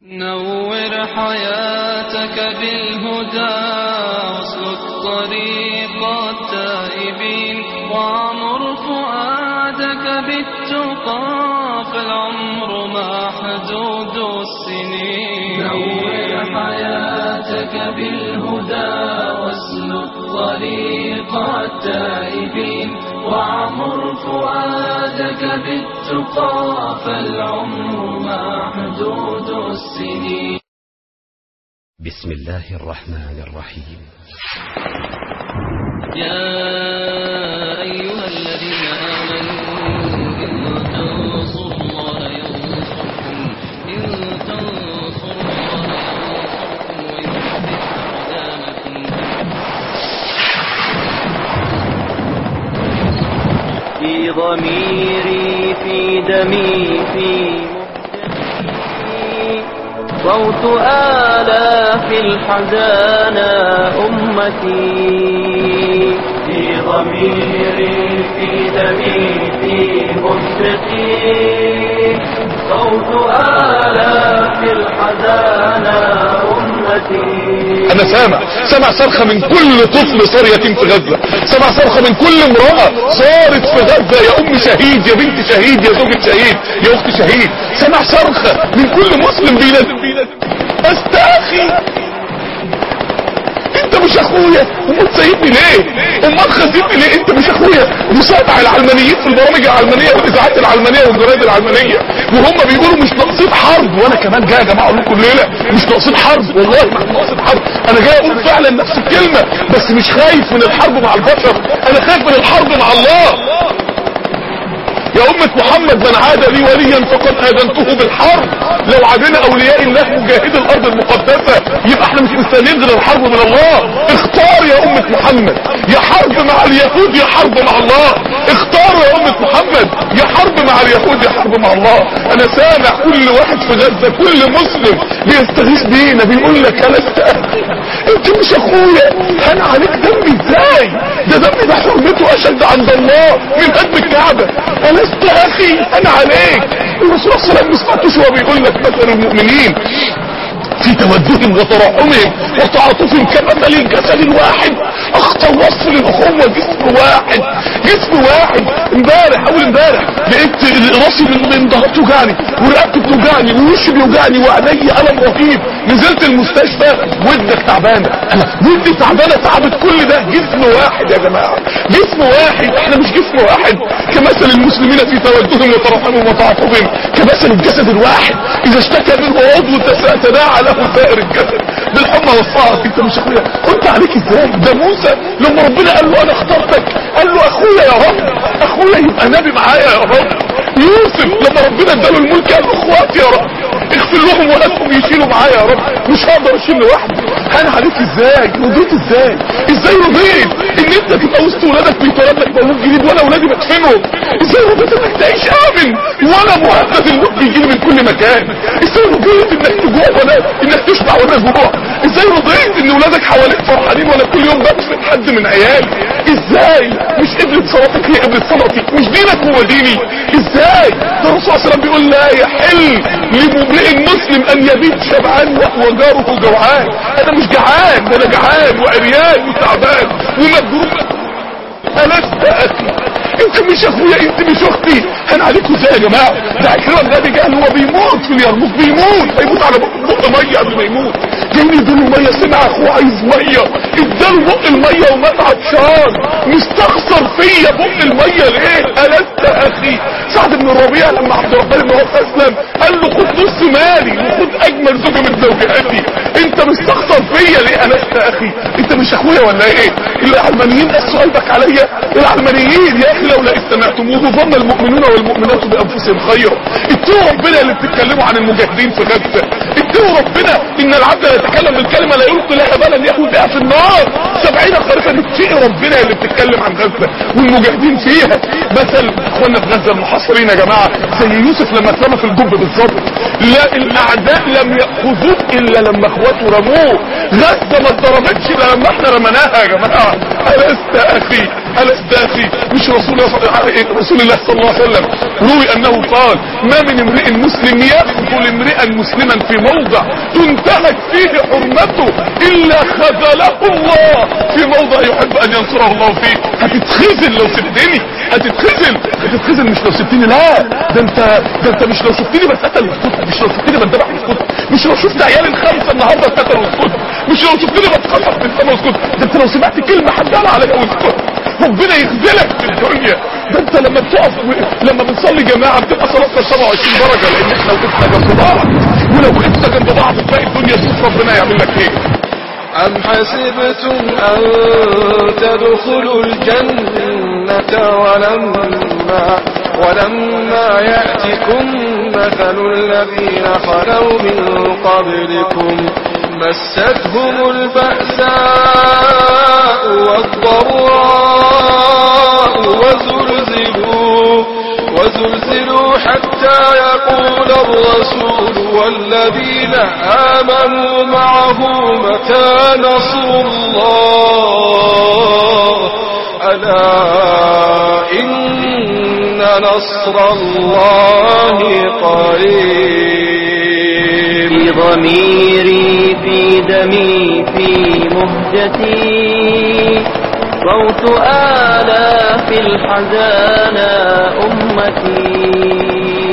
نور حياتك بالهدى واسلك طريق التائبين وعمر فؤادك بالتقى فالعمر محدود السنين نور حياتك بالهدى واسلك طريق التائبين وعمر فؤادك بالتقى فالعمر محدود السنين بسم الله الرحمن الرحيم يا أيها الذين آمنوا إن تنصروا الله ينصركم إن تنصروا الله ينصركم ويثبت أقدامكم في ضميري في دمي في مهجتي صوت آلاف الحزانى أمتي في ضميري في دمي في مهجتي صوت آلاف الحزانى أمتي انا سامع سامع صرخة من كل طفل صار يتيم في غزة سامع صرخة من كل امرأة صارت في غزة يا ام شهيد يا بنت شهيد يا زوجة شهيد يا اخت شهيد سامع صرخة من كل مسلم بينادي استاخي انت مش اخويا امال سايبني ليه امال خزيتني ليه انت مش اخويا مسامع العلمانيين في البرامج العلمانيه والاذاعات العلمانيه والجرايد العلمانيه وهم بيقولوا مش ناقصين حرب وانا كمان جاي يا جماعه اقول لكم الليله مش ناقصين حرب والله مش ناقصين حرب انا جاي اقول فعلا نفس الكلمه بس مش خايف من الحرب مع البشر انا خايف من الحرب مع الله يا أمة محمد من عاد لي وليا فقد آذنته بالحرب لو عادنا أولياء الله مجاهد الأرض المقدسة يبقى احنا مش مستنيين غير الحرب من الله اختار يا أمة محمد يا حرب مع اليهود يا حرب مع الله اختاروا يا أمة محمد يا حرب مع اليهود يا حرب مع الله أنا سامع كل واحد في غزة كل مسلم بيستغيث بينا بيقول لك يا لست أخي انت مش أخويا هان عليك دمي ازاي ده دمي ده حرمته أشد عند الله من قدم الكعبة ألست أخي أنا عليك الرسول صلى الله عليه وسلم ما سمعتوش وهو بيقول لك مثل المؤمنين في تودهم وترحمهم وتعاطفهم كمثل الجسد الواحد اخطر وصف للاخوه جسم واحد جسم واحد امبارح اول امبارح لقيت راسي من ظهري بتوجعني ورقبتي بتوجعني ووشي بيوجعني وعيني الم رهيب نزلت المستشفى ودنك تعبانه انا ودني تعبانه تعبت كل ده جسم واحد يا جماعه جسم واحد احنا مش جسم واحد كمثل المسلمين في تودهم وترحمهم وتعاطفهم كمثل الجسد الواحد اذا اشتكى منه عضو تداعى له سائر الجسد بالحمى والصهر انت مش اخويا قلت عليك ازاي ده موسى لما ربنا قال له انا اخترتك قال له اخويا يا رب اخويا يبقى نبي معايا يا رب يوسف لما ربنا اداله الملك قال له اخواتي يا رب اغفر لهم وهاتهم يشيلوا معايا يا رب مش هقدر اشيل لوحدي هان عليك ازاي رضيت ازاي ازاي رضيت ان انت تبقى وسط ولادك بيتولد لك مولود جديد وانا ولادي بدفنهم ازاي رضيت انك تعيش امن وانا مهدد الموت بيجيلي من كل مكان ازاي رضيت انك تجوع وانا انك تشبع وانا جوع ازاي رضيت ان ولادك حواليك فرحانين وانا كل يوم بدفن حد من عيالي ازاي مش قبلة صلاتك هي قبلة صلاتي مش دينك هو ديني ازاي ده الرسول صلى الله عليه وسلم بيقول لا يحل لمملئ مسلم ان يبيت شبعان وهو جاره جوعان انا مش جعان ده انا جعان وعريان وتعبان ومجروح ألست أخي انت مش اخويا انت مش اختي هن عليكم ازاي يا جماعه ده عكرمه بن ابي جهل هو بيموت في اليرموك بيموت هيموت على بق ميه قبل ما يموت جايين يديله ميه سمع اخوه عايز ميه اداله بق الميه ومات عطشان مستخسر فيا بق الميه ليه ألست اخي سعد بن الربيع لما عبد الرحمن بن عوف اسلم قال له خد نص مالي وخد اجمل زوجه من زوجاتي انت مستخسر فيا ليه ألست اخي انت مش اخويا ولا ايه العلمانيين قسوا قلبك عليا العلمانيين يا اخي لولا استمعتموه ظن المؤمنون والمؤمنات بانفسهم خيرا اتقوا ربنا اللي بتتكلموا عن المجاهدين في غزه اتقوا ربنا ان العبد لا يتكلم بالكلمه لا يلقي لها بالا ياخذ بها في النار سبعين خريفا اتقوا ربنا اللي بتتكلم عن غزه والمجاهدين فيها مثل اخوانا في غزه المحاصرين يا جماعه زي يوسف لما اترمى في الجب بالظبط لا الاعداء لم ياخذوه الا لما اخواته رموه غزه ما اتضربتش الا لما احنا رمناها يا جماعه ألست أخي ألس داخي مش رسول الله صلى رسول الله صلى الله عليه وسلم روي أنه قال ما من امرئ مسلم يقتل امرئا مسلما في موضع تنتهك فيه حرمته إلا خذله الله في موضع يحب أن ينصره الله فيه هتتخزن لو سبتني هتتخزن هتتخزن مش لو سبتني لا ده انت ده انت مش لو شفتني بتقتل واسكت مش لو شفتني بتذبح واسكت مش لو شفت عيالي الخمسه النهارده اتقتل واسكت مش لو شفتني بتخطف في السما واسكت ده انت لو سمعت كلمه حد قال عليها واسكت ربنا يخذلك في الدنيا ده انت لما بتقف لما بنصلي جماعه بتبقى صلاتنا 27 درجه لان احنا وقفنا جنب بعض ولو وقفنا جنب بعض تلاقي الدنيا تشوف ربنا يعمل لك ايه أم حسبتم أن تدخلوا الجنة ولما ولما يأتكم مثل الذين خلوا من قبلكم مستهم البأساء والضراء وزلزلوا وزلزلوا حتى يقول الرسول والذين آمنوا معه متى نصر الله ألا إن نصر الله قريب في ضميري في دمي في مهجتي صوت آلاف الحزانى أمتي